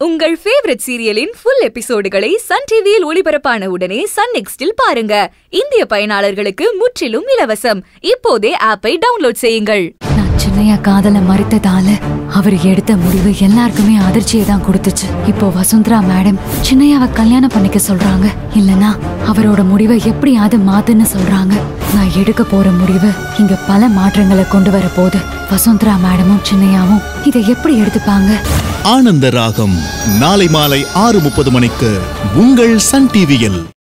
உங்கள் ஃபேவரட் சீரியலின் ஃபுல் எபிசோடுகளை சன் டிவியில் ஒளிபரப்பான உடனே சன் நெக்ஸ்டில் பாருங்க இந்திய பயனாளர்களுக்கு முற்றிலும் இலவசம் இப்போதே ஆப்பை டவுன்லோட் செய்யுங்கள் நான் சின்னையா காதல மறுத்ததால அவர் எடுத்த முடிவு எல்லாருக்குமே அதிர்ச்சியை தான் கொடுத்துச்சு இப்போ வசுந்தரா மேடம் சின்னையாவை கல்யாணம் பண்ணிக்க சொல்றாங்க இல்லனா அவரோட முடிவை எப்படியாவது மாத்துன்னு சொல்றாங்க நான் எடுக்க போற முடிவு இங்க பல மாற்றங்களை கொண்டு வர போகுது வசுந்தரா மேடமும் சின்னையாவும் இதை எப்படி எடுத்துப்பாங்க ஆனந்த ராகம் நாளை மாலை ஆறு முப்பது மணிக்கு உங்கள் சன் டிவியில்